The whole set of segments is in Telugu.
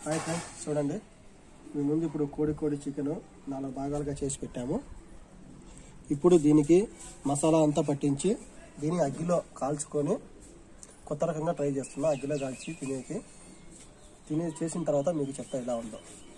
హాయ్ ఫ్రెండ్స్ చూడండి మీ ముందు ఇప్పుడు కోడి కోడి చికెన్ నాలుగు భాగాలుగా చేసి పెట్టాము ఇప్పుడు దీనికి మసాలా అంతా పట్టించి దీన్ని అగ్గిలో కాల్చుకొని కొత్త రకంగా ట్రై చేస్తున్నా అగ్గిలో కాల్చి తినేకి తినే చేసిన తర్వాత మీకు చెప్తా ఎలా ఉందో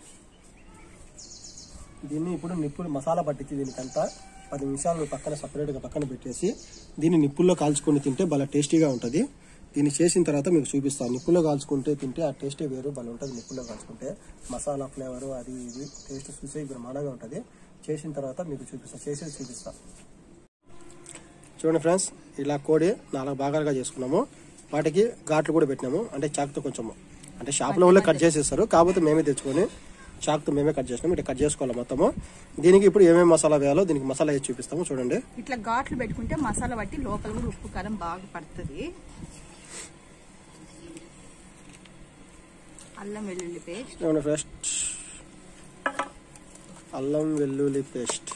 దీన్ని ఇప్పుడు నిప్పులు మసాలా పట్టించి దీనికంతా పది నిమిషాలు పక్కన సపరేట్గా పక్కన పెట్టేసి దీన్ని నిప్పుల్లో కాల్చుకొని తింటే భలే టేస్టీగా ఉంటుంది దీన్ని చేసిన తర్వాత మీకు చూపిస్తాను నిప్పుల్లో కాల్చుకుంటే తింటే ఆ టేస్టే వేరు భలే ఉంటుంది నిప్పుల్లో కాల్చుకుంటే మసాలా ఫ్లేవర్ అది ఇది టేస్ట్ చూసే బ్రహ్మాండంగా ఉంటుంది చేసిన తర్వాత మీకు చూపిస్తా చేసేది చూపిస్తా చూడండి ఫ్రెండ్స్ ఇలా కోడి నాలుగు భాగాలుగా చేసుకున్నాము వాటికి ఘాట్లు కూడా పెట్టినాము అంటే చాకుతో కొంచెము అంటే షాప్లో వాళ్ళే కట్ చేసేస్తారు కాకపోతే మేమే తెచ్చుకొని చాకుతో మేమే కట్ చేసినాము ఇట్లా కట్ చేసుకోవాలి మొత్తము దీనికి ఇప్పుడు ఏమేమి మసాలా వేయాలో దీనికి మసాలా వేసి చూపిస్తాము చూడండి ఇట్లా ఘాట్లు పెట్టుకుంటే మసాలా బట్టి లోపల కూడా ఉప్పు కారం బాగా పడుతుంది అల్లం వెల్లుల్లి పేస్ట్ చూడండి ఫస్ట్ అల్లం వెల్లుల్లి పేస్ట్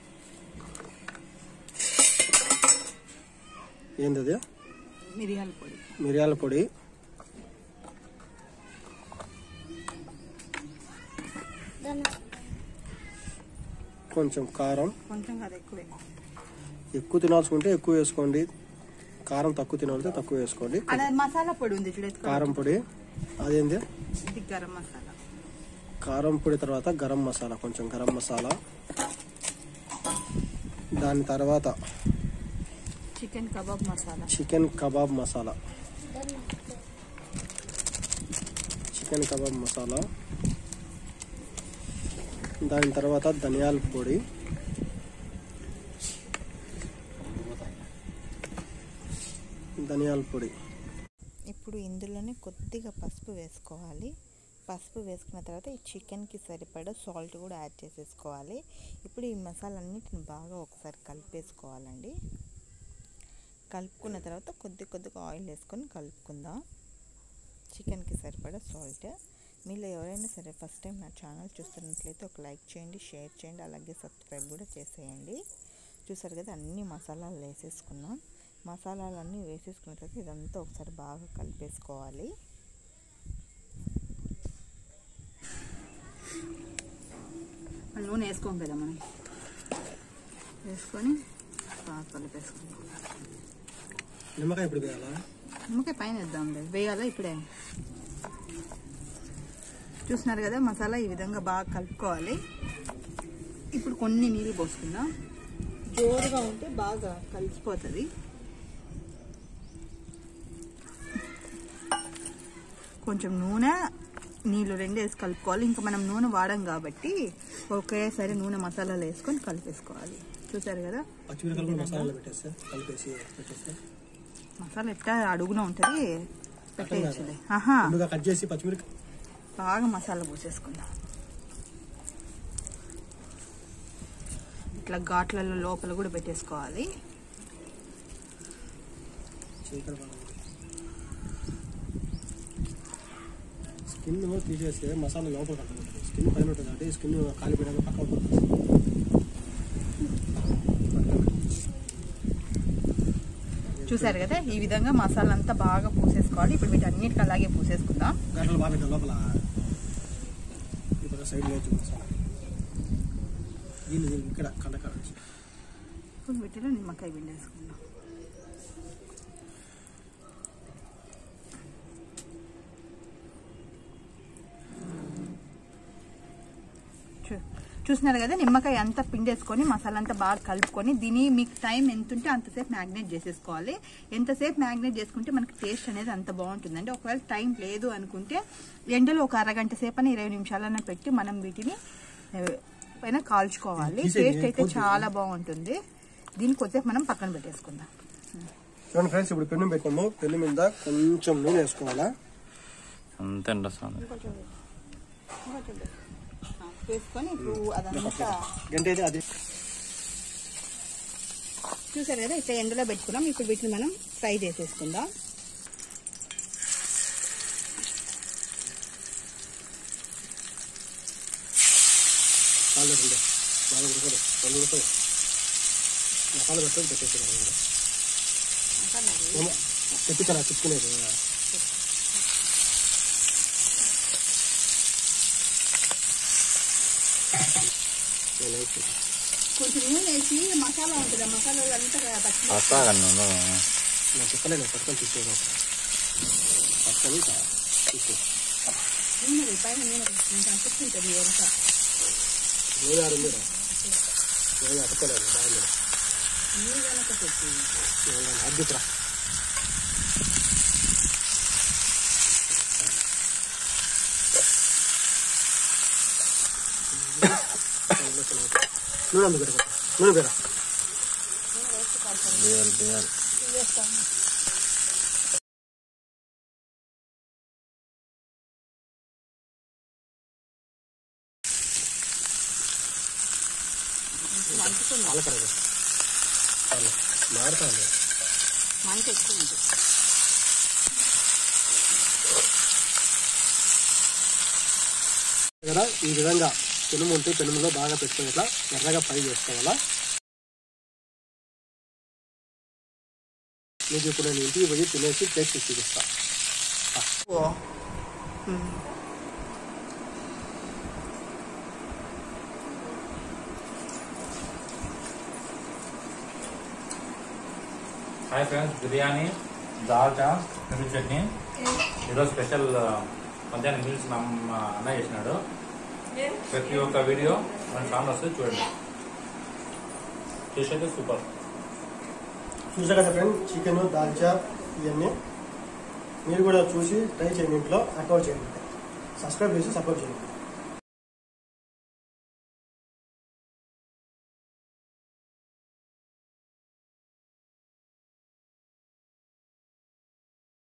ఏంది అది మిరియాల పొడి మిరియాల పొడి కొంచెం కారం కొంచెం కదా ఎక్కువే ఎక్కువ తినాల్సుకుంటే ఎక్కువ వేసుకోండి కారం తక్కువ తినాలంటే తక్కువ వేసుకోండి అలా మసాలా పొడి ఉంది చూడ కారం పొడి అదేంది ఇది గరం మసాలా కారం పొడి తర్వాత గరం మసాలా కొంచెం గరం మసాలా దాని తర్వాత chicken kebab masala chicken kebab masala chicken kebab masala దాని తర్వాత ధనియాల పొడి ధనియాల పొడి ఇప్పుడు ఇందులోనే కొద్దిగా పసుపు వేసుకోవాలి పసుపు వేసుకున్న తర్వాత ఈ చికెన్కి సరిపడా సాల్ట్ కూడా యాడ్ చేసేసుకోవాలి ఇప్పుడు ఈ మసాలన్నిటిని బాగా ఒకసారి కలిపేసుకోవాలండి కలుపుకున్న తర్వాత కొద్ది కొద్దిగా ఆయిల్ వేసుకొని కలుపుకుందాం చికెన్కి సరిపడా సాల్ట్ మీలో ఎవరైనా సరే ఫస్ట్ టైం నా ఛానల్ చూస్తున్నట్లయితే ఒక లైక్ చేయండి షేర్ చేయండి అలాగే సబ్స్క్రైబ్ కూడా చేసేయండి చూసారు కదా అన్ని మసాలాలు వేసేసుకున్నాం మసాలాలన్నీ వేసేసుకున్న తర్వాత ఇదంతా ఒకసారి బాగా కలిపేసుకోవాలి నూనె వేసుకోం కదా మనం వేసుకొని బాగా కలిపేసుకుందాం నిమ్మకాయ ఇప్పుడు వేయాలా నిమ్మకాయ పైన వేద్దాం వేయాలా ఇప్పుడే చూస్తున్నారు కదా మసాలా ఈ విధంగా బాగా కలుపుకోవాలి ఇప్పుడు కొన్ని నీళ్ళు పోసుకుందాం జోరుగా ఉంటే బాగా కలిసిపోతుంది కొంచెం నూనె నీళ్ళు రెండు వేసి కలుపుకోవాలి ఇంకా మనం నూనె వాడం కాబట్టి ఒకేసారి నూనె మసాలాలు వేసుకొని కలిపేసుకోవాలి చూసారు కదా పచ్చిమిరకాయలు కూడా మసాలాలో పెట్టేస్తే కలిపేసి పెట్టేస్తే మసాలా ఎట్లా అడుగున ఉంటుంది పెట్టేయచ్చులే ఆహా ముందుగా కట్ చేసి పచ్చిమిరకాయ బాగా మసాలా పోసేసుకుందాం ఇట్లా ఘాట్లలో లోపల కూడా పెట్టేసుకోవాలి చీకటి బాగా స్కిన్ తీసేస్తే మసాలా లోపల కట్టబడుతుంది స్కిన్ పైన ఉంటుంది అంటే స్కిన్ కాలిపోయినాక పక్క పోతుంది చూసారు కదా ఈ విధంగా మసాలా అంతా బాగా పూసేసుకోవాలి ఇప్పుడు వీటన్నిటికి అలాగే పూసేసుకుందాం గంటలు బాగా పెట్టాలి లోపల ఇప్పుడు సైడ్ లేదు మసాలా దీన్ని దీన్ని ఇక్కడ కండకాడ ఇప్పుడు వీటిలో నిమ్మకాయ పిండేసుకుందాం చూ- చూస్తున్నారు కదా నిమ్మకాయ అంతా పిండేసుకొని మసాలా అంతా బాగా కలుపుకొని దీన్ని మీకు టైం ఎంత ఉంటే అంతసేపు మ్యాగ్నేట్ చేసేసుకోవాలి ఎంతసేపు మ్యాగ్నేట్ చేసుకుంటే మనకి టేస్ట్ అనేది అంత బాగుంటుందండి ఒకవేళ టైం లేదు అనుకుంటే ఎండలో ఒక అరగంట సేపు అని ఇరవై నిమిషాలన్నా పెట్టి మనం వీటిని ఆ, పైన కాల్చుకోవాలి తీసేయండి, టేస్ట్ అయితే పోతుంది. చాలా బాగుంటుంది దీన్ని కొద్దిసేపు మనం పక్కన పెట్టేసుకుందాం చూడండి ఫ్రెండ్స్ ఇప్పుడు పెన్ను పెట్టాము పెన్ను మీద కొంచెం నూనె వేసుకోవాలా అంతే అండి వస్తుంది వేసుకొని ఇప్పుడు అదంతా గంట అయితే అది చూసారు కదా ఇట్లా ఎండలో పెట్టుకున్నాం ఇప్పుడు వీటిని మనం ఫ్రై చేసేసుకుందాం కాళ్ళు రెండు నాలుగు రూపాయలు రెండు రూపాయలు మసాలా పెట్టుకొని పెట్టేసి తెప్పించాలా తిప్పుకునేది నేను వేసి కొంచెం నూనె వేసి మసాలా ఉంటుంది ఆ మసాలాలు అంతా పచ్చి వస్తాగా నువ్వు నేను చెప్పలేను పట్టుకొని తిప్పేది పట్టుకొని తిప్పే నూనె వేయి, పైన నూనె వేసి కొంచెం అతుక్కుంటుంది ఎంత నేను ఆడు మీరు నేను అట్టుకోలేదు బాగుంది నీళ్ళు కనుక పెట్టి అద్దుకురా నూనె అందుకు పెట్టుకో. నూనె పేరా బియ్యాలు బియ్యాలు పాలకరాదు మారుతా ఉంది మంట ఎక్కువ ఉంటుంది కదా ఈ విధంగా పెనుము ఉంటే పెనుములో బాగా పెట్టుకొని ఇట్లా ఎర్రగా ఫ్రై చేసుకోవాలా మీకు ఇప్పుడు నేను ఇంటికి పోయి తినేసి టేస్ట్ చూపిస్తా హాయ్ ఫ్రెండ్స్ బిర్యానీ దాల్చా పెరుగు చట్నీ ఈరోజు స్పెషల్ ఆ, మధ్యాహ్నం మీల్స్ ನಮ್ಮ అన్న చేసినాడు ప్రతి ఒక్క వీడియో మన ఛానల్ వస్తే చూడండి చూసైతే సూపర్ చూసా కదా ఫ్రెండ్ చికెన్ దాల్చా ఇవన్నీ మీరు కూడా చూసి ట్రై చేయండి ఇంట్లో అకౌంట్ చేయండి సబ్స్క్రైబ్ చేసి సపోర్ట్ చేయండి